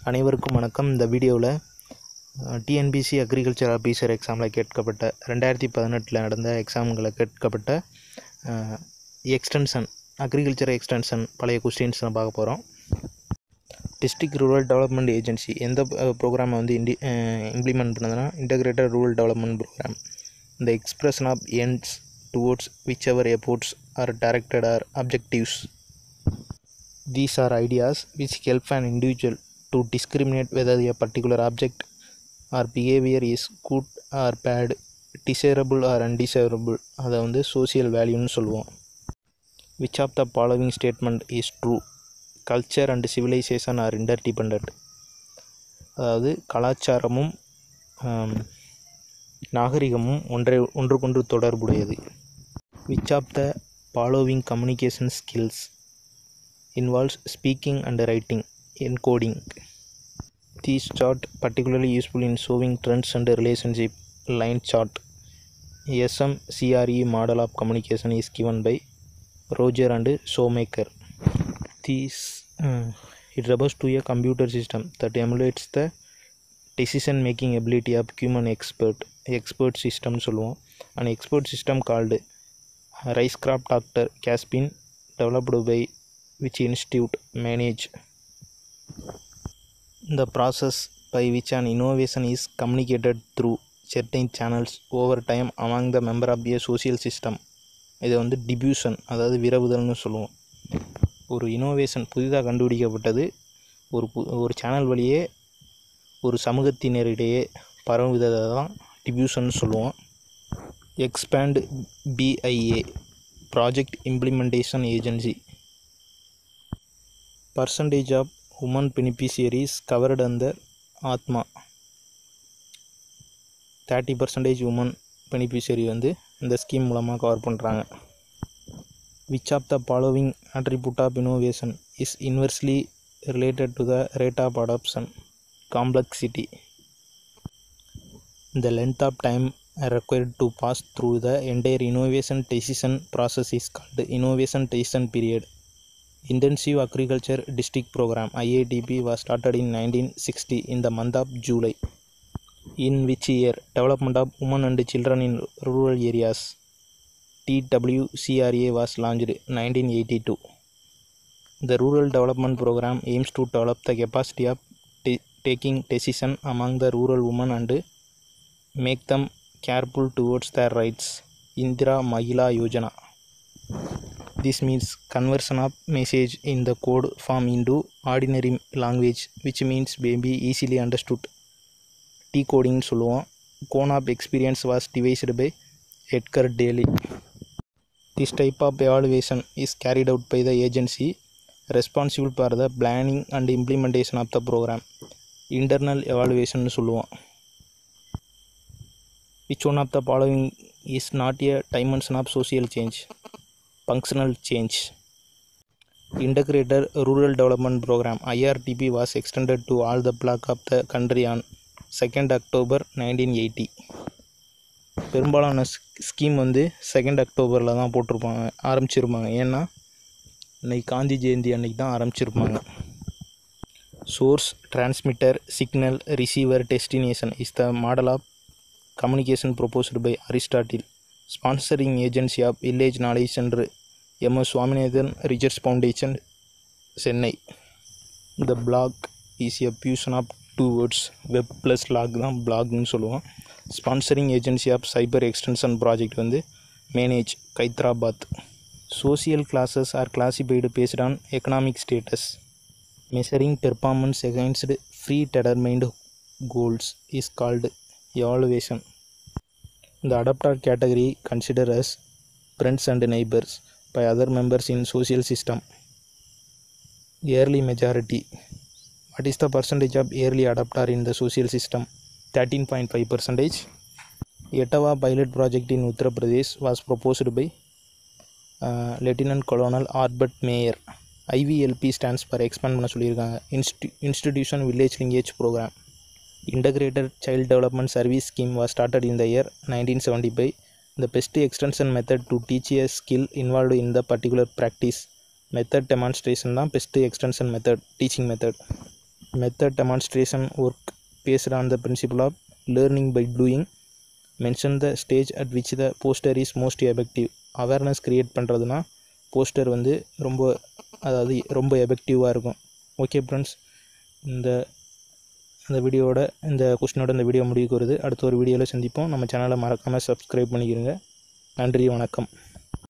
அனைவருக்கும் வணக்கம் இந்த வீடியோவில் டிஎன்பிசி அக்ரிகல்ச்சர் ஆஃபீஸர் எக்ஸாமில் கேட்கப்பட்ட ரெண்டாயிரத்தி பதினெட்டில் நடந்த எக்ஸாம்களில் கேட்கப்பட்ட எக்ஸ்டென்ஷன் அக்ரிகல்ச்சர் எக்ஸ்டென்ஷன் பழைய கொஸ்டின்ஸ் தான் பார்க்க போகிறோம் டிஸ்ட்ரிக்ட் ரூரல் டெவலப்மெண்ட் ஏஜென்சி எந்த ப்ரோக்ராமை வந்து இண்டி இம்ப்ளிமெண்ட் பண்ணதுன்னா இன்டகிரேட்டட் ரூரல் டெவலப்மெண்ட் ப்ரோக்ராம் இந்த expression of ends towards which ever efforts are directed are objectives These are ideas which help an individual to discriminate whether a particular object or behavior is good or bad, desirable or undesirable. அதை வந்து social வேல்யூன்னு சொல்லுவோம் which of the following statement is true culture and civilisation are interdependent அதாவது கலாச்சாரமும் ஆம், நாகரிகமும் ஒன்றை ஒன்றுக்கொன்று தொடர்புடையது which of the following communication skills involves speaking and writing encoding this chart particularly useful in showing trends and relationship line chart smcre model of communication is given by roger and showmaker this uh, it refers to a computer system that emulates the decision making ability of human expert expert system சொல்லுவோம் an expert system called ricecraft doctor caspin developed by which institute manage the process by which an innovation is communicated through certain channels over time among the member of a social system இதை வந்து diffusion அதாவது விரவுதல்னு சொல்லுவோம் ஒரு innovation புதிதாக கண்டுபிடிக்கப்பட்டது ஒரு பு ஒரு சேனல் வழியே ஒரு சமூகத்தினரிடையே பரவுவதை தான் டிபியூஷன் சொல்லுவோம் expand PIA project implementation agency percentage of women beneficiaries covered under ATMA thirty percentage women beneficiary வந்து இந்த ஸ்கீம் மூலமாக கவர் பண்ணுறாங்க which of the following attribute of innovation is inversely related to the rate of adoption complexity the length of time required to pass through the entire innovation decision process is called innovation decision period Intensive Agriculture District Program IADP was started in 1960 in the month of July. In which year development of women and children in rural areas TWCRA was launched 1982. The Rural Development Program aims to develop the capacity of ta- taking decision among the rural women and make them careful towards their rights. Indira Mahila Yojana. This means conversion of message in the code form into ordinary language which means may be easily understood. Decoding சொல்லுவோம் cone of experience was devised by Edgar Daly. This type of evaluation is carried out by the agency responsible for the planning and implementation of the program. Internal evaluation சொல்லுவோம் Which one of the following is not a dimension of social change? functional change. Integrated Rural Development Program IRTP was extended to all the block of the country on 2nd October 1980. பெரும்பாலான scheme வந்து second அக்டோபரில் தான் போட்டிருப்பாங்க ஆரம்பிச்சிருப்பாங்க ஏன்னா இன்னைக்கு காந்தி ஜெயந்தி அன்னைக்கு தான் ஆரம்பிச்சிருப்பாங்க source transmitter signal receiver destination is the model of communication proposed by Aristotle sponsoring agency of village knowledge centre M S Swaminathan research foundation Chennai இந்த blog is a fusion of two words web plus log தான் பிளாக்னு சொல்லுவோம் sponsoring agency of cyber extension project வந்து MANAGE Hyderabad social classes are classified based on economic status measuring performance against predetermined goals is called evaluation The adopted category considered as friends and neighbors by other members in social system. Early majority. What is the percentage of early adopter in the social system? 13.5 percentage. Etava pilot project in Uttar Pradesh was proposed by uh, Lieutenant Colonel Albert Mayer. IVLP stands for expand பண்ண சொல்லியிருக்காங்க Insti- Institution Village Linkage Program. Integrated Child Development Service Scheme was started in the year 1975. The best extension method to teach a skill involved in the particular practice. Method demonstration தான் best extension method, teaching method. Method demonstration work based on the principle of learning by doing mention the stage at which the poster is most effective awareness create பண்ணுறதுனா poster வந்து ரொம்ப அதாவது ரொம்ப எஃபெக்டிவாக இருக்கும் okay friends இந்த இந்த வீடியோவோட இந்த கொஸ்டினோட இந்த வீடியோ முடிவுக்கு வருது அடுத்த ஒரு வீடியோவில் சந்திப்போம் நம்ம சேனலை மறக்காமல் சப்ஸ்கிரைப் பண்ணிக்கிறங்க நன்றி வணக்கம்